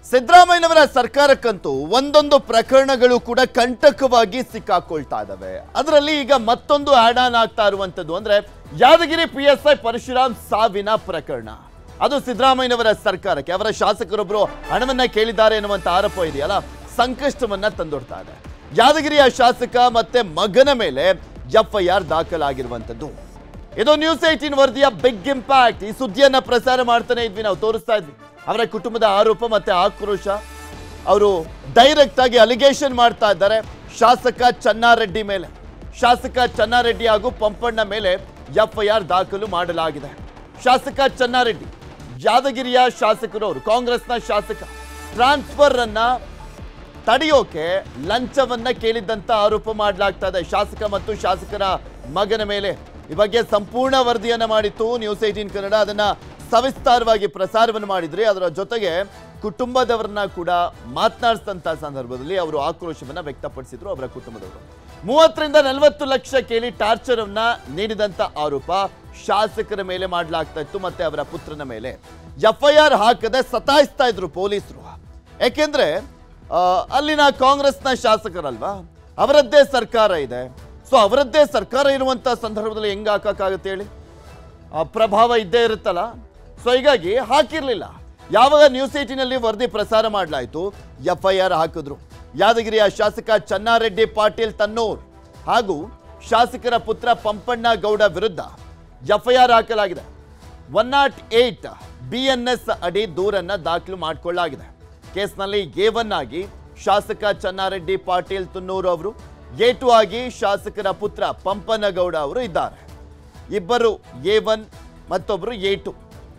ಸಿದ್ದರಾಮಯ್ಯನವರ ಸರ್ಕಾರಕ್ಕಂತೂ ಒಂದೊಂದು ಪ್ರಕರಣಗಳು ಕೂಡ ಕಂಟಕವಾಗಿ ಸಿಕ್ಕಾಕೊಳ್ತಾ ಇದಾವೆ ಅದರಲ್ಲಿ ಈಗ ಮತ್ತೊಂದು ಆಡ್ ಆನ್ ಆಗ್ತಾ ಇರುವಂತದ್ದು ಅಂದ್ರೆ Yadagiri P S I Parashuram ಸಾವಿನ ಪ್ರಕರಣ ಅದು ಸಿದ್ದರಾಮಯ್ಯನವರ ಸರ್ಕಾರಕ್ಕೆ ಅವರ ಶಾಸಕರೊಬ್ಬರು ಹಣವನ್ನ ಕೇಳಿದ್ದಾರೆ ಎನ್ನುವಂತ ಆರೋಪ ಇದೆಯಲ್ಲ ಸಂಕಷ್ಟವನ್ನ ತಂದೊಡ್ತಾ ಇದೆ ಯಾದಗಿರಿಯ ಶಾಸಕ ಮತ್ತೆ ಮಗನ ಮೇಲೆ ಎಫ್ಐಆರ್ ದಾಖಲಾಗಿರುವಂತದ್ದು ಇದು ನ್ಯೂಸ್ ಏಟೀನ್ ವರದಿಯ ಬಿಗ್ ಇಂಪ್ಯಾಕ್ಟ್ ಈ ಸುದ್ದಿಯನ್ನ ಪ್ರಸಾರ ಮಾಡ್ತಾನೆ ಇದ್ವಿ ನಾವು ತೋರಿಸ್ತಾ ಇದ್ವಿ ಅವರ ಕುಟುಂಬದ ಆರೋಪ ಮತ್ತೆ ಆಕ್ರೋಶ ಅವರು ಡೈರೆಕ್ಟ್ ಆಗಿ ಅಲಿಗೇಷನ್ ಮಾಡ್ತಾ ಇದ್ದಾರೆ ಶಾಸಕ ಚನ್ನಾರೆಡ್ಡಿ ಮೇಲೆ ಶಾಸಕ ಚನ್ನಾರೆಡ್ಡಿ ಹಾಗೂ ಪಂಪಣ್ಣ ಮೇಲೆ ಎಫ್ಐಆರ್ ದಾಖಲು ಮಾಡಲಾಗಿದೆ ಶಾಸಕ ಚನ್ನಾರೆಡ್ಡಿ ಯಾದಗಿರಿಯ ಶಾಸಕರು ಅವರು ಕಾಂಗ್ರೆಸ್ನ ಶಾಸಕ ಟ್ರಾನ್ಸ್ಫರ್ ಅನ್ನ ತಡೆಯೋಕೆ ಲಂಚವನ್ನ ಕೇಳಿದ್ದಂತ ಆರೋಪ ಮಾಡಲಾಗ್ತಾ ಇದೆ ಶಾಸಕ ಮತ್ತು ಶಾಸಕರ ಮಗನ ಮೇಲೆ ಈ ಬಗ್ಗೆ ಸಂಪೂರ್ಣ ವರದಿಯನ್ನ ಮಾಡಿತ್ತು ನ್ಯೂಸ್ ಏಟೀನ್ ಕನ್ನಡ ಅದನ್ನ ಸವಿಸ್ತಾರವಾಗಿ ಪ್ರಸಾರವನ್ನು ಮಾಡಿದ್ರಿ ಅದರ ಜೊತೆಗೆ ಕುಟುಂಬದವರನ್ನ ಕೂಡ ಮಾತನಾಡಿಸಿದಂತ ಸಂದರ್ಭದಲ್ಲಿ ಅವರು ಆಕ್ರೋಶವನ್ನ ವ್ಯಕ್ತಪಡಿಸಿದ್ರು ಅವರ ಕುಟುಂಬದವರು ಮೂವತ್ತರಿಂದ ನಲವತ್ತು ಲಕ್ಷ ಕೇಳಿ ಟಾರ್ಚರ್ ಅನ್ನ ನೀಡಿದಂತ ಆರೋಪ ಶಾಸಕರ ಮೇಲೆ ಮಾಡಲಾಗ್ತಾ ಇತ್ತು ಮತ್ತೆ ಅವರ ಪುತ್ರನ ಮೇಲೆ ಎಫ್ಐಆರ್ ಹಾಕದೆ ಸತಾಯಿಸ್ತಾ ಇದ್ರು ಪೊಲೀಸರು ಯಾಕೆಂದ್ರೆ ಆ, ಅಲ್ಲಿನ ಕಾಂಗ್ರೆಸ್ನ ಶಾಸಕರಲ್ವಾ ಅವರದ್ದೇ ಸರ್ಕಾರ ಇದೆ ಸೊ ಅವರದ್ದೇ ಸರ್ಕಾರ ಇರುವಂತ ಸಂದರ್ಭದಲ್ಲಿ ಹೆಂಗ್ ಹಾಕಕ್ಕಾಗುತ್ತೆ ಹೇಳಿ ಆ ಪ್ರಭಾವ ಇದ್ದೇ ಇರುತ್ತಲ್ಲ ಸೊ ಹೀಗಾಗಿ ಹಾಕಿರ್ಲಿಲ್ಲ ಯಾವಾಗ ನ್ಯೂಸ್ ಏಟಿನಲ್ಲಿ ವರದಿ ಪ್ರಸಾರ ಮಾಡಲಾಯಿತು ಎಫ್ ಐ ಆರ್ ಹಾಕಿದ್ರು ಯಾದಗಿರಿಯ ಶಾಸಕ ಚನ್ನಾರೆಡ್ಡಿ ಪಾಟೀಲ್ ತನ್ನೂರ್ ಹಾಗೂ ಶಾಸಕರ ಪುತ್ರ ಪಂಪಣ್ಣ ಗೌಡ ವಿರುದ್ಧ ಎಫ್ ಐ ಆರ್ ಹಾಕಲಾಗಿದೆ one nought eight B N S ಅಡಿ ದೂರನ್ನ ದಾಖಲು ಮಾಡಿಕೊಳ್ಳಲಾಗಿದೆ ಕೇಸ್ನಲ್ಲಿ ಎ ಒನ್ ಆಗಿ ಶಾಸಕ ಚನ್ನಾರೆಡ್ಡಿ ಪಾಟೀಲ್ ತುನ್ನೂರು ಅವರು ಎ ಟು ಆಗಿ ಶಾಸಕರ ಪುತ್ರ ಪಂಪನಗೌಡ ಅವರು ಇದ್ದಾರೆ ಇಬ್ಬರು ಎ ಒನ್ ಮತ್ತೊಬ್ಬರು ಎ ಟು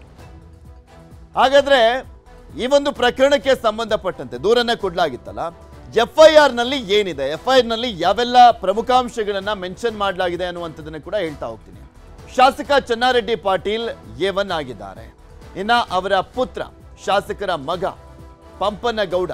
ಹಾಗಾದ್ರೆ ಈ ಒಂದು ಪ್ರಕರಣಕ್ಕೆ ಸಂಬಂಧಪಟ್ಟಂತೆ ದೂರನ್ನ ಕೊಡಲಾಗಿತ್ತಲ್ಲ ಎಫ್ ಐ ಆರ್ ನಲ್ಲಿ ಏನಿದೆ ಎಫ್ ಐ ಆರ್ ನಲ್ಲಿ ಯಾವೆಲ್ಲ ಪ್ರಮುಖಾಂಶಗಳನ್ನ ಮೆನ್ಷನ್ ಮಾಡಲಾಗಿದೆ ಅನ್ನುವಂಥದ್ದನ್ನ ಕೂಡ ಹೇಳ್ತಾ ಹೋಗ್ತೀನಿ ಶಾಸಕ ಚನ್ನಾರೆಡ್ಡಿ ಪಾಟೀಲ್ ಎ ಒನ್ ಆಗಿದ್ದಾರೆ ಇನ್ನ ಅವರ ಪುತ್ರ ಶಾಸಕರ ಮಗ ಪಂಪನಗೌಡ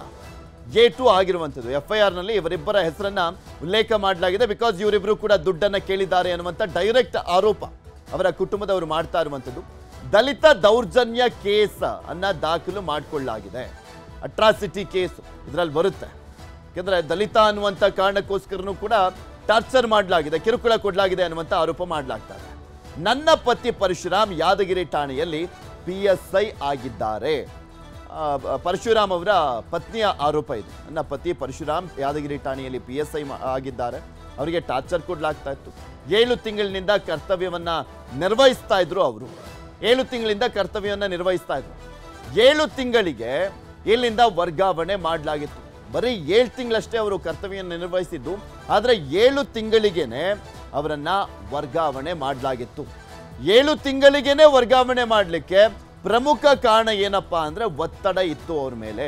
ಎ ಟು ಆಗಿರುವಂಥದ್ದು ಎಫ್ ಐ ಆರ್ ನಲ್ಲಿ ಇವರಿಬ್ಬರ ಹೆಸರನ್ನ ಉಲ್ಲೇಖ ಮಾಡಲಾಗಿದೆ ಬಿಕಾಸ್ ಇವರಿಬ್ರು ಕೂಡ ದುಡ್ಡನ್ನ ಕೇಳಿದ್ದಾರೆ ಅನ್ನುವಂಥ ಡೈರೆಕ್ಟ್ ಆರೋಪ ಅವರ ಕುಟುಂಬದವರು ಮಾಡ್ತಾ ಇರುವಂಥದ್ದು ದಲಿತ ದೌರ್ಜನ್ಯ ಕೇಸ್ ಅನ್ನ ದಾಖಲು ಮಾಡಿಕೊಳ್ಳಲಾಗಿದೆ ಅಟ್ರಾಸಿಟಿ ಕೇಸ್ ಇದರಲ್ಲಿ ಬರುತ್ತೆ ಯಾಕಂದ್ರೆ ದಲಿತ ಅನ್ನುವಂಥ ಕಾರಣಕ್ಕೋಸ್ಕರನೂ ಕೂಡ ಟಾರ್ಚರ್ ಮಾಡಲಾಗಿದೆ ಕಿರುಕುಳ ಕೊಡಲಾಗಿದೆ ಅನ್ನುವಂಥ ಆರೋಪ ಮಾಡಲಾಗ್ತಾ ಇದೆ ನನ್ನ ಪತಿ ಪರಶುರಾಮ್ ಯಾದಗಿರಿ ಠಾಣೆಯಲ್ಲಿ ಪಿ ಎಸ್ ಐ ಆಗಿದ್ದಾರೆ ಆ, ಪರಶುರಾಮ್ ಅವರ ಪತ್ನಿಯ ಆರೋಪ ಇದು ನನ್ನ ಪತಿ ಪರಶುರಾಮ್ ಯಾದಗಿರಿ ಠಾಣೆಯಲ್ಲಿ ಪಿ ಎಸ್ ಐ ಆಗಿದ್ದಾರೆ ಅವರಿಗೆ ಟಾರ್ಚರ್ ಕೊಡ್ಲಾಗ್ತಾ ಇತ್ತು ಏಳು ತಿಂಗಳಿನಿಂದ ಕರ್ತವ್ಯವನ್ನ ನಿರ್ವಹಿಸ್ತಾ ಇದ್ರು ಅವರು ಏಳು ತಿಂಗಳಿಂದ ಕರ್ತವ್ಯವನ್ನ ನಿರ್ವಹಿಸ್ತಾ ಇದ್ರು ಏಳು ತಿಂಗಳಿಗೆ ಇಲ್ಲಿಂದ ವರ್ಗಾವಣೆ ಮಾಡಲಾಗಿತ್ತು ಬರೀ ಏಳು ತಿಂಗಳಷ್ಟೇ ಅವರು ಕರ್ತವ್ಯವನ್ನು ನಿರ್ವಹಿಸಿದ್ದು ಆದರೆ ಏಳು ತಿಂಗಳಿಗೇನೆ ಅವರನ್ನ ವರ್ಗಾವಣೆ ಮಾಡಲಾಗಿತ್ತು ಏಳು ತಿಂಗಳಿಗೇನೆ ವರ್ಗಾವಣೆ ಮಾಡಲಿಕ್ಕೆ ಪ್ರಮುಖ ಕಾರಣ ಏನಪ್ಪಾ ಅಂದ್ರೆ ಒತ್ತಡ ಇತ್ತು ಅವ್ರ ಮೇಲೆ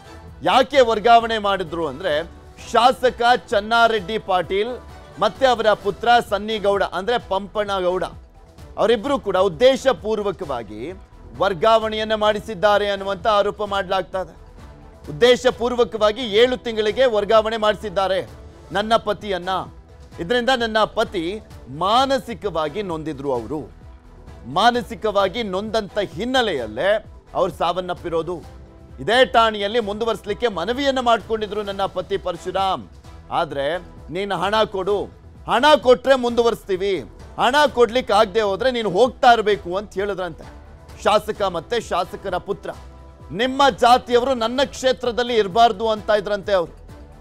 ಯಾಕೆ ವರ್ಗಾವಣೆ ಮಾಡಿದ್ರು ಅಂದ್ರೆ ಶಾಸಕ ಚನ್ನಾರೆಡ್ಡಿ ಪಾಟೀಲ್ ಮತ್ತೆ ಅವರ ಪುತ್ರ ಸನ್ನಿಗೌಡ ಅಂದ್ರೆ ಪಂಪನಗೌಡ ಅವರಿಬ್ರು ಕೂಡ ಉದ್ದೇಶ ಪೂರ್ವಕವಾಗಿ ವರ್ಗಾವಣೆಯನ್ನ ಮಾಡಿಸಿದ್ದಾರೆ ಅನ್ನುವಂತ ಆರೋಪ ಮಾಡಲಾಗ್ತಾ ಇದೆ ಉದ್ದೇಶ ಪೂರ್ವಕವಾಗಿ ಏಳು ತಿಂಗಳಿಗೆ ವರ್ಗಾವಣೆ ಮಾಡಿಸಿದ್ದಾರೆ ನನ್ನ ಪತಿಯನ್ನ ಇದರಿಂದ ನನ್ನ ಪತಿ ಮಾನಸಿಕವಾಗಿ ನೊಂದಿದ್ರು ಅವರು ಮಾನಸಿಕವಾಗಿ ನೊಂದಂತ ಹಿನ್ನೆಲೆಯಲ್ಲೇ ಅವ್ರು ಸಾವನ್ನಪ್ಪಿರೋದು ಇದೇ ಠಾಣೆಯಲ್ಲಿ ಮುಂದುವರಿಸಲಿಕ್ಕೆ ಮನವಿಯನ್ನ ಮಾಡ್ಕೊಂಡಿದ್ರು ನನ್ನ ಪತಿ ಪರಶುರಾಮ್ ಆದ್ರೆ ನೀನು ಹಣ ಕೊಡು ಹಣ ಕೊಟ್ರೆ ಮುಂದುವರಿಸ್ತೀವಿ ಹಣ ಕೊಡ್ಲಿಕ್ಕೆ ಆಗದೆ ಹೋದ್ರೆ ನೀನು ಹೋಗ್ತಾ ಇರಬೇಕು ಅಂತ ಹೇಳಿದ್ರಂತೆ ಶಾಸಕ ಮತ್ತೆ ಶಾಸಕರ ಪುತ್ರ ನಿಮ್ಮ ಜಾತಿಯವರು ನನ್ನ ಕ್ಷೇತ್ರದಲ್ಲಿ ಇರಬಾರ್ದು ಅಂತ ಇದ್ರಂತೆ ಅವರು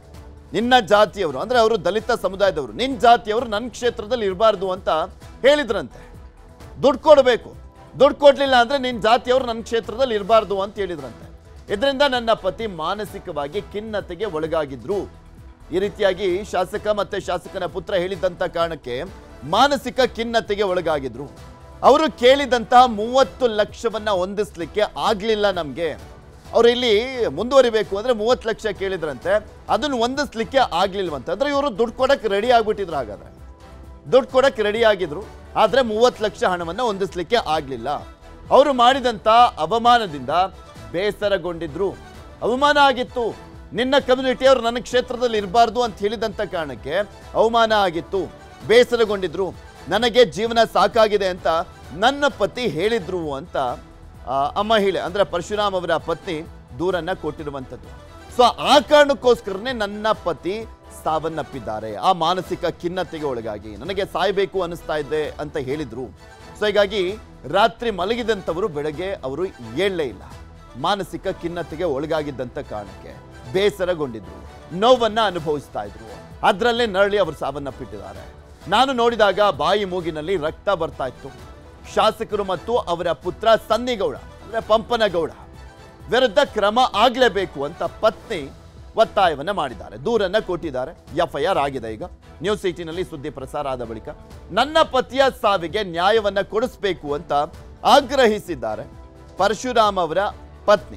ನಿನ್ನ ಜಾತಿಯವರು ಅಂದ್ರೆ ಅವರು ದಲಿತ ಸಮುದಾಯದವರು ನಿನ್ನ ಜಾತಿಯವರು ನನ್ನ ಕ್ಷೇತ್ರದಲ್ಲಿ ಇರಬಾರ್ದು ಅಂತ ಹೇಳಿದ್ರಂತೆ ದುಡ್ಡು ಕೊಡಬೇಕು ದುಡ್ಡು ಕೊಡ್ಲಿಲ್ಲ ಅಂದ್ರೆ ನಿನ್ನ ಜಾತಿಯವರು ನನ್ನ ಕ್ಷೇತ್ರದಲ್ಲಿ ಇರಬಾರ್ದು ಅಂತ ಹೇಳಿದ್ರಂತೆ ಇದರಿಂದ ನನ್ನ ಪತಿ ಮಾನಸಿಕವಾಗಿ ಖಿನ್ನತೆಗೆ ಒಳಗಾಗಿದ್ರು ಈ ರೀತಿಯಾಗಿ ಶಾಸಕ ಮತ್ತೆ ಶಾಸಕನ ಪುತ್ರ ಹೇಳಿದಂತ ಕಾರಣಕ್ಕೆ ಮಾನಸಿಕ ಖಿನ್ನತೆಗೆ ಒಳಗಾಗಿದ್ರು ಅವರು ಕೇಳಿದಂತಹ ಮೂವತ್ತು ಲಕ್ಷವನ್ನ ಹೊಂದಿಸ್ಲಿಕ್ಕೆ ಆಗ್ಲಿಲ್ಲ ನಮ್ಗೆ ಅವ್ರು ಇಲ್ಲಿ ಮುಂದುವರಿಬೇಕು ಅಂದ್ರೆ ಮೂವತ್ತು ಲಕ್ಷ ಕೇಳಿದ್ರಂತೆ ಅದನ್ನು ಹೊಂದಿಸ್ಲಿಕ್ಕೆ ಆಗ್ಲಿಲ್ವಂತೆ ಅಂದ್ರೆ ಇವರು ದುಡ್ಡು ಕೊಡಕ್ಕೆ ರೆಡಿ ಆಗ್ಬಿಟ್ಟಿದ್ರು ಹಾಗಾದ್ರೆ ದುಡ್ಡು ಕೊಡಕ್ಕೆ ರೆಡಿ ಆಗಿದ್ರು ಆದ್ರೆ ಮೂವತ್ತು ಲಕ್ಷ ಹಣವನ್ನ ಹೊಂದಿಸ್ಲಿಕ್ಕೆ ಆಗ್ಲಿಲ್ಲ ಅವರು ಮಾಡಿದಂತ ಅವಮಾನದಿಂದ ಬೇಸರಗೊಂಡಿದ್ರು ಅವಮಾನ ಆಗಿತ್ತು ನಿನ್ನ ಕಮ್ಯುನಿಟಿಯವರು ನನ್ನ ಕ್ಷೇತ್ರದಲ್ಲಿ ಇರಬಾರ್ದು ಅಂತ ಹೇಳಿದಂತ ಕಾರಣಕ್ಕೆ ಅವಮಾನ ಆಗಿತ್ತು ಬೇಸರಗೊಂಡಿದ್ರು ನನಗೆ ಜೀವನ ಸಾಕಾಗಿದೆ ಅಂತ ನನ್ನ ಪತಿ ಹೇಳಿದ್ರು ಅಂತ ಆ, ಅಮ್ಮ ಹೇಳಿ ಅಂದ್ರೆ ಪರಶುರಾಮ್ ಅವರ ಪತ್ನಿ ದೂರನ್ನ ಕೊಟ್ಟಿರುವಂಥದ್ದು ಸೊ ಆ ಕಾರಣಕ್ಕೋಸ್ಕರನೇ ನನ್ನ ಪತಿ ಸಾವನ್ನಪ್ಪಿದ್ದಾರೆ ಆ ಮಾನಸಿಕ ಖಿನ್ನತೆಗೆ ಒಳಗಾಗಿ ನನಗೆ ಸಾಯಬೇಕು ಅನಿಸ್ತಾ ಇದೆ ಅಂತ ಹೇಳಿದ್ರು ಸೊ ಹೀಗಾಗಿ ರಾತ್ರಿ ಮಲಗಿದಂಥವರು ಬೆಳಗ್ಗೆ ಅವರು ಏಳಲೇ ಇಲ್ಲ ಮಾನಸಿಕ ಖಿನ್ನತೆಗೆ ಒಳಗಾಗಿದ್ದಂಥ ಕಾರಣಕ್ಕೆ ಬೇಸರಗೊಂಡಿದ್ರು ನೋವನ್ನ ಅನುಭವಿಸ್ತಾ ಇದ್ರು ಅದರಲ್ಲೇ ನರಳಿ ಅವರು ಸಾವನ್ನಪ್ಪಿಟ್ಟಿದ್ದಾರೆ ನಾನು ನೋಡಿದಾಗ ಬಾಯಿ ಮೂಗಿನಲ್ಲಿ ರಕ್ತ ಬರ್ತಾ ಇತ್ತು ಶಾಸಕರು ಮತ್ತು ಅವರ ಪುತ್ರ ಸನ್ನಿಗೌಡ ಅಂದ್ರೆ ಪಂಪನಗೌಡ ವಿರುದ್ಧ ಕ್ರಮ ಆಗಲೇಬೇಕು ಅಂತ ಪತ್ನಿ ಒತ್ತಾಯವನ್ನ ಮಾಡಿದ್ದಾರೆ ದೂರನ್ನ ಕೊಟ್ಟಿದ್ದಾರೆ ಎಫ್ಐಆರ್ ಆಗಿದೆ ಈಗ ನ್ಯೂಸ್ ಏಟಿನಲ್ಲಿ ಸುದ್ದಿ ಪ್ರಸಾರ ಆದ ಬಳಿಕ ನನ್ನ ಪತಿಯ ಸಾವಿಗೆ ನ್ಯಾಯವನ್ನ ಕೊಡಿಸ್ಬೇಕು ಅಂತ ಆಗ್ರಹಿಸಿದ್ದಾರೆ ಪರಶುರಾಮ್ ಅವರ ಪತ್ನಿ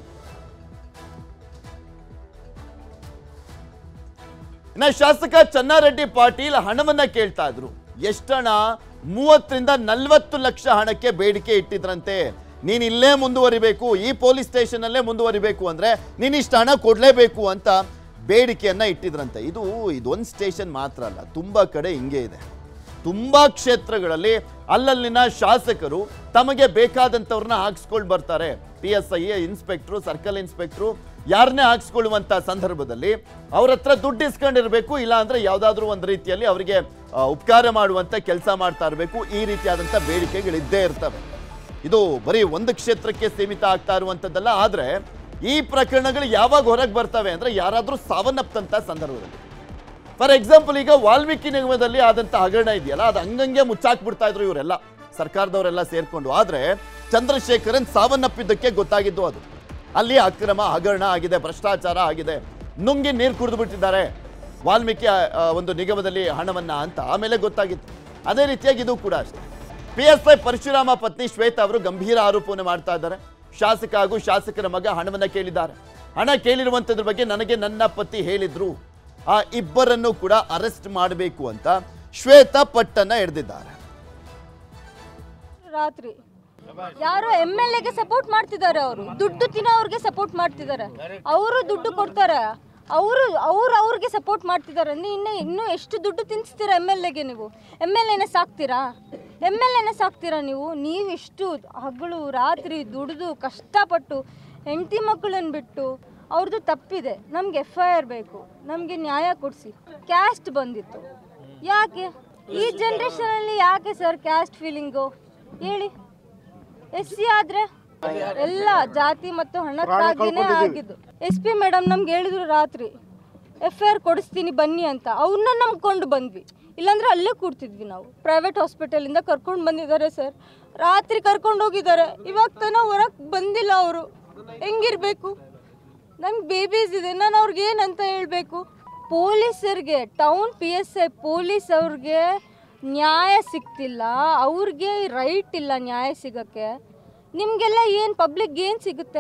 ಇನ್ನ ಶಾಸಕ ಚನ್ನಾರೆಡ್ಡಿ ಪಾಟೀಲ್ ಹಣವನ್ನ ಕೇಳ್ತಾ ಇದ್ರು ಎಷ್ಟಣ ಮೂವತ್ತರಿಂದ ನಲವತ್ತು ಲಕ್ಷ ಹಣಕ್ಕೆ ಬೇಡಿಕೆ ಇಟ್ಟಿದ್ರಂತೆ ನೀನ್ ಇಲ್ಲೇ ಮುಂದುವರಿಬೇಕು ಈ ಪೊಲೀಸ್ ಸ್ಟೇಷನ್ ಅಲ್ಲೇ ಮುಂದುವರಿಬೇಕು ಅಂದ್ರೆ ನೀನ್ ಇಷ್ಟು ಹಣ ಕೊಡ್ಲೇಬೇಕು ಅಂತ ಬೇಡಿಕೆಯನ್ನ ಇಟ್ಟಿದ್ರಂತೆ ಇದು ಇದೊಂದು ಸ್ಟೇಷನ್ ಮಾತ್ರ ಅಲ್ಲ ತುಂಬಾ ಕಡೆ ಹಿಂಗೆ ಇದೆ ತುಂಬಾ ಕ್ಷೇತ್ರಗಳಲ್ಲಿ ಅಲ್ಲಲ್ಲಿನ ಶಾಸಕರು ತಮಗೆ ಬೇಕಾದಂಥವ್ರನ್ನ ಹಾಕ್ಸ್ಕೊಂಡು ಬರ್ತಾರೆ ಪಿ ಎಸ್ ಐ ಇನ್ಸ್ಪೆಕ್ಟ್ರು ಸರ್ಕಲ್ ಇನ್ಸ್ಪೆಕ್ಟ್ರು ಯಾರನ್ನೇ ಹಾಕ್ಸ್ಕೊಳ್ಳುವಂತ ಸಂದರ್ಭದಲ್ಲಿ ಅವ್ರ ಹತ್ರ ದುಡ್ಡು ಇಸ್ಕೊಂಡಿರ್ಬೇಕು ಇಲ್ಲ ಅಂದ್ರೆ ಯಾವ್ದಾದ್ರು ಒಂದು ರೀತಿಯಲ್ಲಿ ಅವರಿಗೆ ಆ, ಉಪಕಾರ ಮಾಡುವಂತ ಕೆಲಸ ಮಾಡ್ತಾ ಇರಬೇಕು ಈ ರೀತಿಯಾದಂಥ ಬೇಡಿಕೆಗಳಿದ್ದೇ ಇರ್ತವೆ ಇದು ಬರೀ ಒಂದು ಕ್ಷೇತ್ರಕ್ಕೆ ಸೀಮಿತ ಆಗ್ತಾ ಇರುವಂಥದ್ದಲ್ಲ ಆದ್ರೆ ಈ ಪ್ರಕರಣಗಳು ಯಾವಾಗ ಹೊರಗೆ ಬರ್ತವೆ ಅಂದ್ರೆ ಯಾರಾದ್ರೂ ಸಾವನ್ನಪ್ಪಂತ ಸಂದರ್ಭದಲ್ಲಿ ಫಾರ್ ಎಕ್ಸಾಂಪಲ್ ಈಗ ವಾಲ್ಮೀಕಿ ನಿಗಮದಲ್ಲಿ ಆದಂತ ಹಗರಣ ಇದೆಯಲ್ಲ ಅದು ಹಂಗಂಗೆ ಮುಚ್ಚಾಕ್ಬಿಡ್ತಾ ಇದ್ರು ಇವರೆಲ್ಲ ಸರ್ಕಾರದವರೆಲ್ಲ ಸೇರ್ಕೊಂಡು ಆದ್ರೆ ಚಂದ್ರಶೇಖರನ್ ಸಾವನ್ನಪ್ಪಿದ್ದಕ್ಕೆ ಗೊತ್ತಾಗಿದ್ದು ಅದು ಅಲ್ಲಿ ಅಕ್ರಮ ಹಗರಣ ಆಗಿದೆ ಭ್ರಷ್ಟಾಚಾರ ಆಗಿದೆ ನುಂಗಿ ನೀರು ಕುಡಿದು ಬಿಟ್ಟಿದ್ದಾರೆ ವಾಲ್ಮೀಕಿ ಆ, ಆ, ಒಂದು ನಿಗಮದಲ್ಲಿ ಹಣವನ್ನ ಅಂತ ಆಮೇಲೆ ಗೊತ್ತಾಗಿತ್ತು ಅದೇ ರೀತಿಯಾಗಿ ಇದು ಕೂಡ ಅಷ್ಟೇ ಪಿ ಎಸ್ ಐ ಪರಶುರಾಮ ಪತ್ನಿ ಶ್ವೇತಾ ಅವರು ಗಂಭೀರ ಆರೋಪವನ್ನು ಮಾಡ್ತಾ ಇದ್ದಾರೆ ಶಾಸಕ ಹಾಗೂ ಶಾಸಕರ ಮಗ ಹಣವನ್ನ ಕೇಳಿದ್ದಾರೆ ಹಣ ಕೇಳಿರುವಂತದ್ರ ಬಗ್ಗೆ ನನಗೆ ನನ್ನ ಪತಿ ಹೇಳಿದ್ರು ಆ ಇಬ್ಬರನ್ನು ಕೂಡ ಅರೆಸ್ಟ್ ಮಾಡಬೇಕು ಅಂತ ಶ್ವೇತಾ ಪಟ್ಟನ್ನ ಹಿಡಿದಿದ್ದಾರೆ ರಾತ್ರಿ ಯಾರೋ ಎಮ್ ಎಲ್ ಎಗೆ ಸಪೋರ್ಟ್ ಮಾಡ್ತಿದ್ದಾರೆ ಅವರು ದುಡ್ಡು ತಿನ್ನೋರ್ಗೆ ಸಪೋರ್ಟ್ ಮಾಡ್ತಿದ್ದಾರೆ ಅವರು ದುಡ್ಡು ಕೊಡ್ತಾರೆ ಅವರು ಅವ್ರು ಅವ್ರಿಗೆ ಸಪೋರ್ಟ್ ಮಾಡ್ತಿದ್ದಾರೆ ಅಂದ್ರೆ ಇನ್ನು ಇನ್ನೂ ಎಷ್ಟು ದುಡ್ಡು ತಿನ್ನಿಸ್ತೀರಾ ಎಮ್ ಎಲ್ ಎಗೆ ನೀವು ಎಮ್ ಎಲ್ ಎನ ಸಾಕ್ತೀರಾ ಎಮ್ ಎಲ್ ಎನ ಸಾಕ್ತೀರಾ ನೀವು ನೀವು ಇಷ್ಟು ಹಗಲು ರಾತ್ರಿ ದುಡಿದು ಕಷ್ಟಪಟ್ಟು ಹೆಂಡತಿ ಮಕ್ಕಳನ್ನ ಬಿಟ್ಟು ಅವ್ರದ್ದು ತಪ್ಪಿದೆ ನಮ್ಗೆ ಎಫ್ ಐ ಆರ್ ಬೇಕು ನಮಗೆ ನ್ಯಾಯ ಕೊಡಿಸಿ ಕ್ಯಾಸ್ಟ್ ಬಂದಿತ್ತು ಯಾಕೆ ಈ ಜನ್ರೇಷನಲ್ಲಿ ಯಾಕೆ ಸರ್ ಕ್ಯಾಸ್ಟ್ ಫೀಲಿಂಗು ಹೇಳಿ ಎಸ್ ಸಿ ಆದ್ರೆ ಎಲ್ಲ ಜಾತಿ ಮತ್ತು ಹಣಕ್ಕಾಗಿನೇ ಆಗಿದ್ದು ಎಸ್ ಪಿ ಮೇಡಮ್ ನಮ್ಗೆ ಹೇಳಿದ್ರು ರಾತ್ರಿ ಎಫ್ ಐ ಆರ್ ಕೊಡಿಸ್ತೀನಿ ಬನ್ನಿ ಅಂತ ಅವ್ರನ್ನ ನಂಬ್ಕೊಂಡು ಬಂದ್ವಿ ಇಲ್ಲಾಂದ್ರೆ ಅಲ್ಲೇ ಕೂಡ್ತಿದ್ವಿ ನಾವು ಪ್ರೈವೇಟ್ ಹಾಸ್ಪಿಟಲಿಂದ ಕರ್ಕೊಂಡು ಬಂದಿದ್ದಾರೆ ಸರ್ ರಾತ್ರಿ ಕರ್ಕೊಂಡು ಹೋಗಿದ್ದಾರೆ ಇವಾಗ ತನ ಹೊರಗೆ ಬಂದಿಲ್ಲ ಅವರು ಹೆಂಗಿರ್ಬೇಕು ನಮ್ಗೆ ಬೇಬೀಸ್ ಇದೆ ನಾನು ಅವ್ರಿಗೆ ಏನಂತ ಹೇಳಬೇಕು ಪೊಲೀಸರಿಗೆ town P S I police ಅವ್ರಿಗೆ ನ್ಯಾಯ ಸಿಗ್ತಿಲ್ಲ ಅವ್ರಿಗೆ ರೈಟ್ ಇಲ್ಲ ನ್ಯಾಯ ಸಿಗೋಕ್ಕೆ ನಿಮಗೆಲ್ಲ ಏನು ಪಬ್ಲಿಕ್ ಏನು ಸಿಗುತ್ತೆ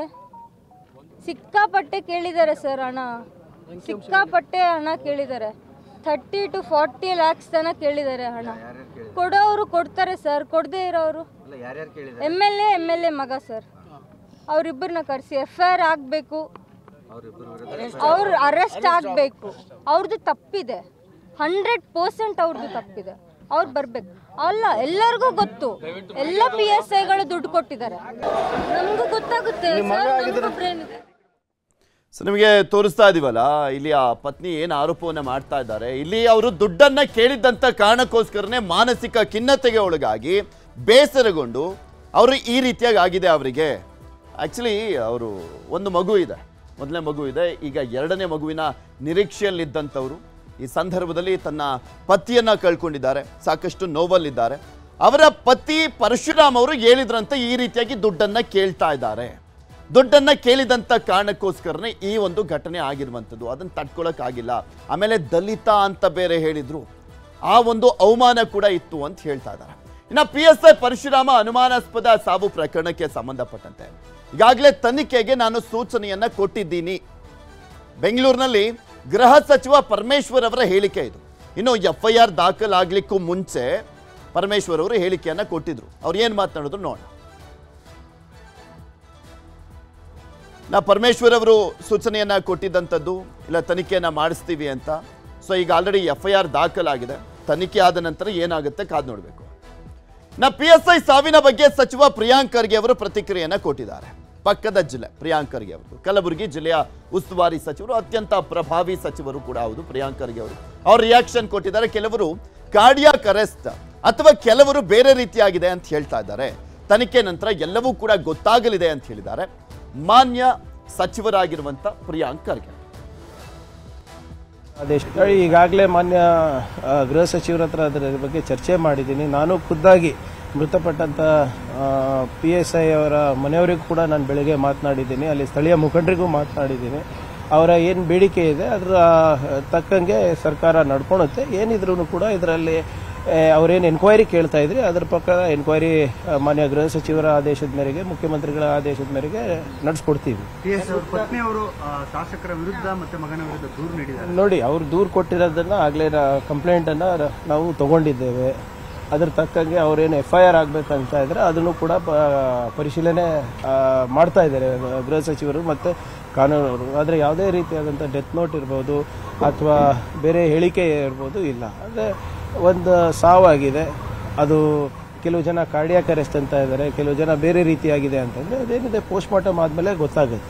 ಸಿಕ್ಕಾಪಟ್ಟೆ ಕೇಳಿದ್ದಾರೆ ಸರ್ ಹಣ ಸಿಕ್ಕಾಪಟ್ಟೆ ಹಣ ಕೇಳಿದ್ದಾರೆ ಥರ್ಟಿ ಟು ಫಾರ್ಟಿ ಲ್ಯಾಕ್ಸ್ ತನಕ ಕೇಳಿದ್ದಾರೆ ಹಣ ಕೊಡೋರು ಕೊಡ್ತಾರೆ ಸರ್ ಕೊಡದೇ ಇರೋರು ಇಲ್ಲ ಯಾರ್ಯಾರು ಕೇಳಿದ M L A M L A ಮಗ ಸರ್ ಅವರಿಬ್ಬರನ್ನ ಕರೆಸಿ ಎಫ್ ಐ ಆರ್ ಆಗಬೇಕು ಅವ್ರಿಬ್ರು ವಿರುದ್ಧ ಅವ್ರು ಅರೆಸ್ಟ್ ಆಗಬೇಕು ಅವ್ರದ್ದು ತಪ್ಪಿದೆ ಹಂಡ್ರೆಡ್ ಪರ್ಸೆಂಟ್ ಅವ್ರದ್ದು ತಪ್ಪಿದೆ ಅವ್ರು ಬರ್ಬೇಕು ಅಲ್ಲ ಎಲ್ಲರಿಗೂ ಗೊತ್ತು ಎಲ್ಲ ಪಿ ಎಸ್ ಐಗಳು ದುಡ್ಡು ಕೊಟ್ಟಿದ್ದಾರೆ ನಮಗೂ ಗೊತ್ತಾಗುತ್ತೆ ಸರ್, ನಮ್ಗೂ brain ಇದೆ. ಸೊ ನಿಮಗೆ ತೋರಿಸ್ತಾ ಇದೀವಲ್ಲ ಇಲ್ಲಿ ಆ ಪತ್ನಿ ಏನು ಆರೋಪವನ್ನ ಮಾಡ್ತಾ ಇದ್ದಾರೆ ಇಲ್ಲಿ ಅವರು ದುಡ್ಡನ್ನ ಕೇಳಿದ್ದಂತ ಕಾರಣಕ್ಕೋಸ್ಕರನೇ ಮಾನಸಿಕ ಖಿನ್ನತೆಗೆ ಒಳಗಾಗಿ ಬೇಸರಗೊಂಡು ಅವರು ಈ ರೀತಿಯಾಗಿ ಆಗಿದೆ ಅವರಿಗೆ ಆಕ್ಚುಲಿ ಅವರು ಒಂದು ಮಗು ಇದೆ ಮೊದಲನೇ ಮಗು ಇದೆ ಈಗ ಎರಡನೇ ಮಗುವಿನ ನಿರೀಕ್ಷೆಯಲ್ಲಿದ್ದಂಥವ್ರು ಈ ಸಂದರ್ಭದಲ್ಲಿ ತನ್ನ ಪತಿಯನ್ನ ಕಳ್ಕೊಂಡಿದ್ದಾರೆ ಸಾಕಷ್ಟು ನೋವಲ್ಲಿದ್ದಾರೆ ಅವರ ಪತಿ ಪರಶುರಾಮ್ ಅವರು ಹೇಳಿದ್ರಂತೆ ಈ ರೀತಿಯಾಗಿ ದುಡ್ಡನ್ನ ಕೇಳ್ತಾ ಇದ್ದಾರೆ ದುಡ್ಡನ್ನ ಕೇಳಿದಂತ ಕಾರಣಕ್ಕೋಸ್ಕರನೇ ಈ ಒಂದು ಘಟನೆ ಆಗಿರುವಂಥದ್ದು ಅದನ್ನು ತಡ್ಕೊಳಕ್ಕಾಗಿಲ್ಲ ಆಮೇಲೆ ದಲಿತ ಅಂತ ಬೇರೆ ಹೇಳಿದ್ರು ಆ ಒಂದು ಅವಮಾನ ಕೂಡ ಇತ್ತು ಅಂತ ಹೇಳ್ತಾ ಇದ್ದಾರೆ ಇನ್ನ ಪಿ ಎಸ್ ಐ ಪರಶುರಾಮ ಅನುಮಾನಾಸ್ಪದ ಸಾವು ಪ್ರಕರಣಕ್ಕೆ ಸಂಬಂಧಪಟ್ಟಂತೆ ಈಗಾಗಲೇ ತನಿಖೆಗೆ ನಾನು ಸೂಚನೆಯನ್ನ ಕೊಟ್ಟಿದ್ದೀನಿ ಬೆಂಗಳೂರಿನಲ್ಲಿ ಗೃಹ ಸಚಿವ ಪರಮೇಶ್ವರ್ ಅವರ ಹೇಳಿಕೆ ಇದು ಇನ್ನು ಎಫ್ ಐ ಆರ್ ದಾಖಲಾಗ್ಲಿಕ್ಕೂ ಮುಂಚೆ ಪರಮೇಶ್ವರ್ ಅವರು ಹೇಳಿಕೆಯನ್ನ ಕೊಟ್ಟಿದ್ರು ಅವ್ರು ಏನು ಮಾತನಾಡಿದ್ರು ನೋಡೋಣ ನಾ ಪರಮೇಶ್ವರ್ ಅವರು ಸೂಚನೆಯನ್ನ ಕೊಟ್ಟಿದ್ದಂಥದ್ದು ಇಲ್ಲ ತನಿಖೆಯನ್ನ ಮಾಡಿಸ್ತೀವಿ ಅಂತ ಸೊ ಈಗ ಆಲ್ರೆಡಿ ಎಫ್ ಐ ಆರ್ ದಾಖಲಾಗಿದೆ ತನಿಖೆ ಆದ ನಂತರ ಏನಾಗುತ್ತೆ ಕಾದು ನೋಡಬೇಕು ನಾ ಪಿ ಎಸ್ ಐ ಸಾವಿನ ಬಗ್ಗೆ ಸಚಿವ ಪ್ರಿಯಾಂಕ್ ಖರ್ಗೆ ಅವರು ಪ್ರತಿಕ್ರಿಯೆಯನ್ನ ಕೊಟ್ಟಿದ್ದಾರೆ ಪಕ್ಕದ ಜಿಲ್ಲೆ ಪ್ರಿಯಾಂಕ್ ಖರ್ಗೆ ಅವರು ಕಲಬುರಗಿ ಜಿಲ್ಲೆಯ ಉಸ್ತುವಾರಿ ಸಚಿವರು ಅತ್ಯಂತ ಪ್ರಭಾವಿ ಸಚಿವರು ಕೂಡ ಹೌದು ಪ್ರಿಯಾಂಕ್ ಖರ್ಗೆ ಅವರು ಅವ್ರ ರಿಯಾಕ್ಷನ್ ಕೊಟ್ಟಿದ್ದಾರೆ ಕೆಲವರು ಕಾರ್ಡಿಯಾಕ್ ಅರೆಸ್ಟ್ ಅಥವಾ ಕೆಲವರು ಬೇರೆ ರೀತಿಯಾಗಿದೆ ಅಂತ ಹೇಳ್ತಾ ಇದ್ದಾರೆ ತನಿಖೆ ನಂತರ ಎಲ್ಲವೂ ಕೂಡ ಗೊತ್ತಾಗಲಿದೆ ಅಂತ ಹೇಳಿದ್ದಾರೆ ಮಾನ್ಯ ಸಚಿವರಾಗಿರುವಂತ ಪ್ರಿಯಾಂಕ್ ಖರ್ಗೆ ಅದೆಷ್ಟು ಈಗಾಗಲೇ ಮಾನ್ಯ ಆ, ಗೃಹ ಸಚಿವರ ಹತ್ರ ಅದರ ಬಗ್ಗೆ ಚರ್ಚೆ ಮಾಡಿದ್ದೀನಿ ನಾನು ಖುದ್ದಾಗಿ ಮೃತಪಟ್ಟಂತ ಪಿ ಎಸ್ ಐ ಅವರ ಮನೆಯವರಿಗೂ ಕೂಡ ನಾನು ಬೆಳಗ್ಗೆ ಮಾತನಾಡಿದ್ದೀನಿ ಅಲ್ಲಿ ಸ್ಥಳೀಯ ಮುಖಂಡರಿಗೂ ಮಾತನಾಡಿದ್ದೀನಿ ಅವರ ಏನು ಬೇಡಿಕೆ ಇದೆ ಅದರ ತಕ್ಕಂಗೆ ಸರ್ಕಾರ ನಡ್ಕೊಳುತ್ತೆ ಏನಿದ್ರು ಕೂಡ ಇದರಲ್ಲಿ ಅವರೇನು ಎನ್ಕ್ವೈರಿ ಕೇಳ್ತಾ ಇದ್ರಿ ಅದರ ಪ್ರಕಾರ ಎನ್ಕ್ವೈರಿ ಮಾನ್ಯ ಗೃಹ ಸಚಿವರ ಆದೇಶದ ಮೇರೆಗೆ ಮುಖ್ಯಮಂತ್ರಿಗಳ ಆದೇಶದ ಮೇರೆಗೆ ನಡೆಸ್ಕೊಡ್ತೀವಿ ಟಿ ಎಸ್ ಅವ್ರ ಪತ್ನಿಯವರು ಆ, ಶಾಸಕರ ವಿರುದ್ಧ ಮತ್ತೆ ಮಗನ ವಿರುದ್ಧ ದೂರು ನೀಡಿದ್ದಾರೆ ನೋಡಿ ಅವ್ರು ದೂರು ಕೊಟ್ಟಿರೋದನ್ನ ಆಗಲೇ ಕಂಪ್ಲೇಂಟ್ ಅನ್ನ ತಗೊಂಡಿದ್ದೇವೆ ತಗೊಂಡಿದ್ದೇವೆ ಅದ್ರ ತಕ್ಕಂಗೆ ಅವ್ರೇನು ಎಫ್ ಐ ಆರ್ ಆಗ್ಬೇಕಂತ ಇದ್ರೆ ಅದನ್ನು ಕೂಡ ಪ- ಪರಿಶೀಲನೆ ಆ, ಮಾಡ್ತಾ ಇದ್ದಾರೆ ಗೃಹ ಸಚಿವರು ಮತ್ತೆ ಕಾನೂನವರು ಆದರೆ ಯಾವುದೇ ರೀತಿಯಾದಂಥ ಡೆತ್ ನೋಟ್ ಇರ್ಬೋದು ಅಥವಾ ಬೇರೆ ಹೇಳಿಕೆ ಇರ್ಬೋದು ಇಲ್ಲ ಅಂದರೆ ಒಂದು ಸಾವಾಗಿದೆ ಅದು ಕೆಲವು ಜನ ಕಾರ್ಡಿಯಾಕ್ ಅರೆಸ್ಟ್ ಅಂತ ಇದ್ದಾರೆ ಕೆಲವು ಜನ ಬೇರೆ ರೀತಿಯಾಗಿದೆ ಅಂತಂದ್ರೆ ಅದೇನಿದೆ ಪೋಸ್ಟ್ ಮಾರ್ಟಮ್ ಆದಮೇಲೆ ಗೊತ್ತಾಗುತ್ತೆ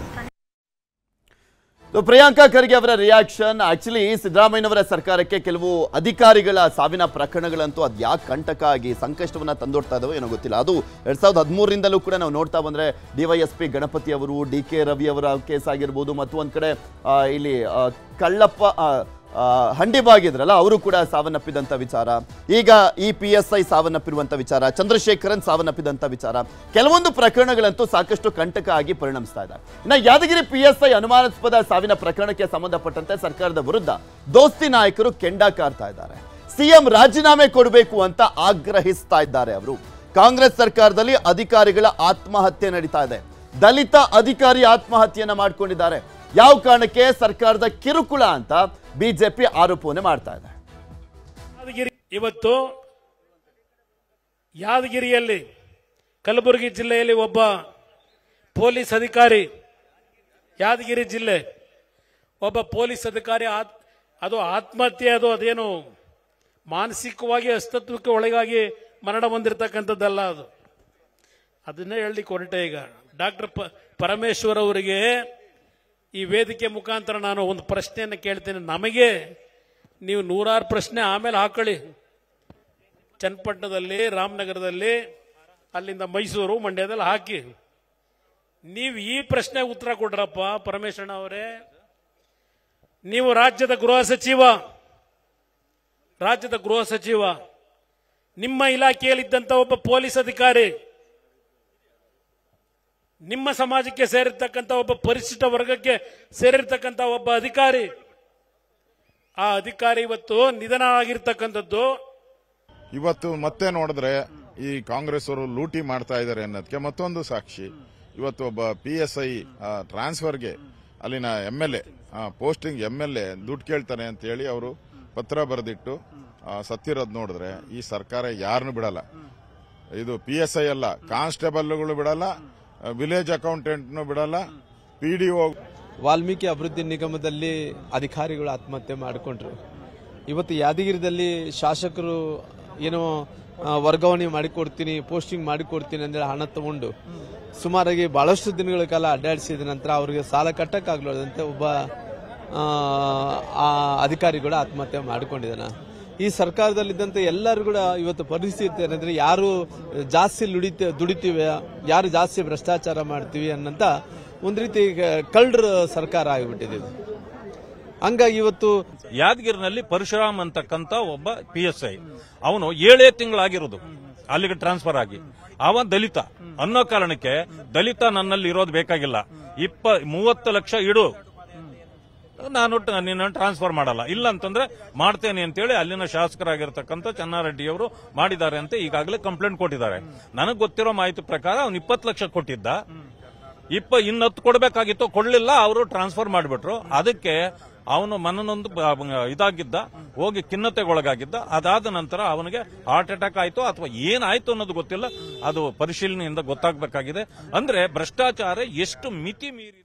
ಸೊ ಪ್ರಿಯಾಂಕಾ ಖರ್ಗೆ ಅವರ ರಿಯಾಕ್ಷನ್ ಆಕ್ಚುಲಿ ಸಿದ್ದರಾಮಯ್ಯನವರ ಸರ್ಕಾರಕ್ಕೆ ಕೆಲವು ಅಧಿಕಾರಿಗಳ ಸಾವಿನ ಪ್ರಕರಣಗಳಂತೂ ಅದು ಯಾಕೆ ಕಂಟಕ ಆಗಿ ಸಂಕಷ್ಟವನ್ನ ತಂದೊಡ್ತಾ ಇದಾವೆ ಏನೋ ಗೊತ್ತಿಲ್ಲ ಅದು ಎರಡ್ ಸಾವಿರದ ಹದಿಮೂರರಿಂದಲೂ ಕೂಡ ನಾವು ನೋಡ್ತಾ ಬಂದ್ರೆ ಡಿವೈಎಸ್ಪಿ ಗಣಪತಿ ಅವರು ಡಿ ಕೆ ರವಿ ಅವರ ಕೇಸ್ ಆಗಿರ್ಬೋದು ಮತ್ತು ಒಂದ್ ಕಡೆ ಆ, ಇಲ್ಲಿ ಆ, ಕಳ್ಳಪ್ಪ ಆ, ಆ, ಹಂಡಿಬಾಗಿದ್ರಲ್ಲ ಅವರು ಕೂಡ ಸಾವನ್ನಪ್ಪಿದಂತ ವಿಚಾರ ಈಗ ಈ ಪಿ ಎಸ್ ಐ ಸಾವನ್ನಪ್ಪಿರುವಂತ ವಿಚಾರ ಚಂದ್ರಶೇಖರನ್ ಸಾವನ್ನಪ್ಪಿದಂತ ವಿಚಾರ ಕೆಲವೊಂದು ಪ್ರಕರಣಗಳಂತೂ ಸಾಕಷ್ಟು ಕಂಟಕ ಆಗಿ ಪರಿಣಮಿಸ್ತಾ ಇದೆ ಇನ್ನ ಯಾದಗಿರಿ ಪಿ ಎಸ್ ಐ ಅನುಮಾನಾಸ್ಪದ ಸಾವಿನ ಪ್ರಕರಣಕ್ಕೆ ಸಂಬಂಧಪಟ್ಟಂತೆ ಸರ್ಕಾರದ ವಿರುದ್ಧ ದೋಸ್ತಿ ನಾಯಕರು ಕೆಂಡ ಕಾರ್ತಾ ಇದ್ದಾರೆ ಸಿಎಂ ರಾಜೀನಾಮೆ ಕೊಡಬೇಕು ಅಂತ ಆಗ್ರಹಿಸ್ತಾ ಇದ್ದಾರೆ ಅವರು ಕಾಂಗ್ರೆಸ್ ಸರ್ಕಾರದಲ್ಲಿ ಅಧಿಕಾರಿಗಳ ಆತ್ಮಹತ್ಯೆ ನಡೀತಾ ಇದೆ ದಲಿತ ಅಧಿಕಾರಿ ಆತ್ಮಹತ್ಯೆಯನ್ನ ಮಾಡ್ಕೊಂಡಿದ್ದಾರೆ ಯಾವ ಕಾರಣಕ್ಕೆ ಸರ್ಕಾರದ ಕಿರುಕುಳ ಅಂತ ಬಿಜೆಪಿ ಆರೋಪವನ್ನೇ ಮಾಡ್ತಾ ಇದೆ ಯಾದಗಿರಿ ಇವತ್ತು ಯಾದಗಿರಿಯಲ್ಲಿ ಕಲಬುರಗಿ ಜಿಲ್ಲೆಯಲ್ಲಿ ಒಬ್ಬ ಪೊಲೀಸ್ ಅಧಿಕಾರಿ ಯಾದಗಿರಿ ಜಿಲ್ಲೆ ಒಬ್ಬ ಪೊಲೀಸ್ ಅಧಿಕಾರಿ ಆತ್- ಅದು ಆತ್ಮಹತ್ಯೆ ಅದು ಅದೇನು ಮಾನಸಿಕವಾಗಿ ಅಸ್ತಿತ್ವಕ್ಕೆ ಒಳಗಾಗಿ ಮರಣ ಹೊಂದಿರತಕ್ಕಂಥದ್ದಲ್ಲ ಅದು ಅದನ್ನೇ ಹೇಳಲಿಕ್ಕೆ ಹೊರಟೆ ಈಗ ಡಾಕ್ಟರ್ ಪ ಪರಮೇಶ್ವರ್ ಅವರಿಗೆ ಈ ವೇದಿಕೆ ಮುಖಾಂತರ ನಾನು ಒಂದು ಪ್ರಶ್ನೆಯನ್ನು ಕೇಳ್ತೇನೆ ನಮಗೆ ನೀವು ನೂರಾರು ಪ್ರಶ್ನೆ ಆಮೇಲೆ ಹಾಕೊಳ್ಳಿ ಚನ್ನಪಟ್ಟಣದಲ್ಲಿ ರಾಮನಗರದಲ್ಲಿ ಅಲ್ಲಿಂದ ಮೈಸೂರು ಮಂಡ್ಯದಲ್ಲಿ ಹಾಕಿ ನೀವು ಈ ಪ್ರಶ್ನೆಗೆ ಉತ್ತರ ಕೊಡ್ರಪ್ಪ ಪರಮೇಶ್ವರಣ್ಣ ಅವರೇ ನೀವು ರಾಜ್ಯದ ಗೃಹ ಸಚಿವ ರಾಜ್ಯದ ಗೃಹ ಸಚಿವ ನಿಮ್ಮ ಇಲಾಖೆಯಲ್ಲಿದ್ದಂಥ ಒಬ್ಬ ಪೊಲೀಸ್ ಅಧಿಕಾರಿ ನಿಮ್ಮ ಸಮಾಜಕ್ಕೆ ಸೇರಿರ್ತಕ್ಕಂಥ ಒಬ್ಬ ಪರಿಶಿಷ್ಟ ವರ್ಗಕ್ಕೆ ಸೇರಿರ್ತಕ್ಕಂಥ ಒಬ್ಬ ಅಧಿಕಾರಿ ಆ ಅಧಿಕಾರಿ ಇವತ್ತು ನಿಧನ ಆಗಿರ್ತಕ್ಕಂಥದ್ದು ಇವತ್ತು ಮತ್ತೆ ನೋಡಿದ್ರೆ ಈ ಕಾಂಗ್ರೆಸ್ ಅವರು ಲೂಟಿ ಮಾಡ್ತಾ ಇದ್ದಾರೆ ಅನ್ನೋದಕ್ಕೆ ಮತ್ತೊಂದು ಸಾಕ್ಷಿ ಇವತ್ತು ಒಬ್ಬ ಪಿ ಎಸ್ ಐ ಟ್ರಾನ್ಸ್ಫರ್ಗೆ ಅಲ್ಲಿನ M L A posting M L A ದುಡ್ಡು ಕೇಳ್ತಾನೆ ಅಂತ ಹೇಳಿ ಅವರು ಪತ್ರ ಬರೆದಿಟ್ಟು ಸತ್ತಿರೋದು ನೋಡಿದ್ರೆ ಈ ಸರ್ಕಾರ ಯಾರನ್ನು ಬಿಡಲ್ಲ ಇದು ಪಿ ಎಸ್ ಐ ಅಲ್ಲ ಕಾನ್ಸ್ಟೇಬಲ್ಗಳು ಬಿಡಲ್ಲ ವಿಲೇಜ್ ಅಕೌಂಟೆಂಟ್ನು ಬಿಡಲ್ಲ ಪಿ ಡಿ ಒ ವಾಲ್ಮೀಕಿ ಅಭಿವೃದ್ಧಿ ನಿಗಮದಲ್ಲಿ ಅಧಿಕಾರಿಗಳು ಆತ್ಮಹತ್ಯೆ ಮಾಡಿಕೊಂಡ್ರು ಇವತ್ತು ಯಾದಗಿರಿದಲ್ಲಿ ಶಾಸಕರು ಏನೋ ಆ, ವರ್ಗಾವಣೆ ಮಾಡಿಕೊಡ್ತೀನಿ ಪೋಸ್ಟಿಂಗ್ ಮಾಡಿಕೊಡ್ತೀನಿ ಅಂದ್ರೆ ಹಣ ತಗೊಂಡು ಸುಮಾರಾಗಿ ಬಹಳಷ್ಟು ದಿನಗಳ ಕಾಲ ಅಡ್ಡಾಡಿಸಿದ ನಂತರ ಅವರಿಗೆ ಸಾಲ ಕಟ್ಟಕ್ಕಾಗ್ಲಾರ್ದಂತೆ ಒಬ್ಬ ಆ, ಆ ಅಧಿಕಾರಿಗಳು ಆತ್ಮಹತ್ಯೆ ಮಾಡಿಕೊಂಡಿದ್ದಾನೆ ಈ ಸರ್ಕಾರದಲ್ಲಿದ್ದಂತ ಎಲ್ಲರೂ ಕೂಡ ಇವತ್ತು ಪರಿಸ್ಥಿತಿ ಏನಂದ್ರೆ ಯಾರು ಜಾಸ್ತಿ ದುಡಿತ ದುಡಿತೀವಿ ಯಾರು ಜಾಸ್ತಿ ಭ್ರಷ್ಟಾಚಾರ ಮಾಡ್ತೀವಿ ಅನ್ನಂತ ಒಂದ್ ರೀತಿ ಕಳ್ಳರ ಸರ್ಕಾರ ಆಗಿಬಿಟ್ಟಿದೆ ಇದು ಹಂಗಾಗಿ ಇವತ್ತು ಯಾದಗಿರಿನಲ್ಲಿ ಪರಶುರಾಮ್ ಅಂತಕ್ಕಂತ ಒಬ್ಬ ಪಿ ಎಸ್ ಐ ಅವನು ಏಳೇ ತಿಂಗಳಾಗಿರೋದು ಅಲ್ಲಿಗೆ ಟ್ರಾನ್ಸ್ಫರ್ ಆಗಿ ಅವ ದಲಿತ ಅನ್ನೋ ಕಾರಣಕ್ಕೆ ದಲಿತ ನನ್ನಲ್ಲಿ ಇರೋದು ಬೇಕಾಗಿಲ್ಲ ಇಪ್ಪ ಮೂವತ್ತು ಲಕ್ಷ ಇಡು ನಾನು ಟ- ನಿನ್ನ ಟ್ರಾನ್ಸ್ಫರ್ ಮಾಡಲ್ಲ ಇಲ್ಲ ಅಂತಂದ್ರೆ ಮಾಡ್ತೇನೆ ಅಂತೇಳಿ ಅಲ್ಲಿನ ಶಾಸಕರಾಗಿರ್ತಕ್ಕಂಥ ಚೆನ್ನಾರೆಡ್ಡಿ ಅವರು ಮಾಡಿದ್ದಾರೆ ಅಂತ ಈಗಾಗಲೇ ಕಂಪ್ಲೇಂಟ್ ಕೊಟ್ಟಿದ್ದಾರೆ ನನಗೆ ಗೊತ್ತಿರೋ ಮಾಹಿತಿ ಪ್ರಕಾರ ಅವ್ನು ಇಪ್ಪತ್ತು ಲಕ್ಷ ಕೊಟ್ಟಿದ್ದ ಇಪ್ಪ ಇನ್ನತ್ತು ಕೊಡಬೇಕಾಗಿತ್ತು ಕೊಡ್ಲಿಲ್ಲ ಅವರು ಟ್ರಾನ್ಸ್ಫರ್ ಮಾಡಿಬಿಟ್ರು ಅದಕ್ಕೆ ಅವನು ಮನನೊಂದು ಬ- ಬ- ಇದಾಗಿದ್ದ ಹೋಗಿ ಖಿನ್ನತೆಗೊಳಗಾಗಿದ್ದ ಅದಾದ ನಂತರ ಅವನಿಗೆ ಹಾರ್ಟ್ ಅಟ್ಯಾಕ್ ಆಯ್ತು ಅಥವಾ ಏನಾಯ್ತು ಅನ್ನೋದು ಗೊತ್ತಿಲ್ಲ ಅದು ಪರಿಶೀಲನೆಯಿಂದ ಗೊತ್ತಾಗಬೇಕಾಗಿದೆ ಅಂದ್ರೆ ಭ್ರಷ್ಟಾಚಾರ ಎಷ್ಟು ಮಿತಿ ಮೀರಿ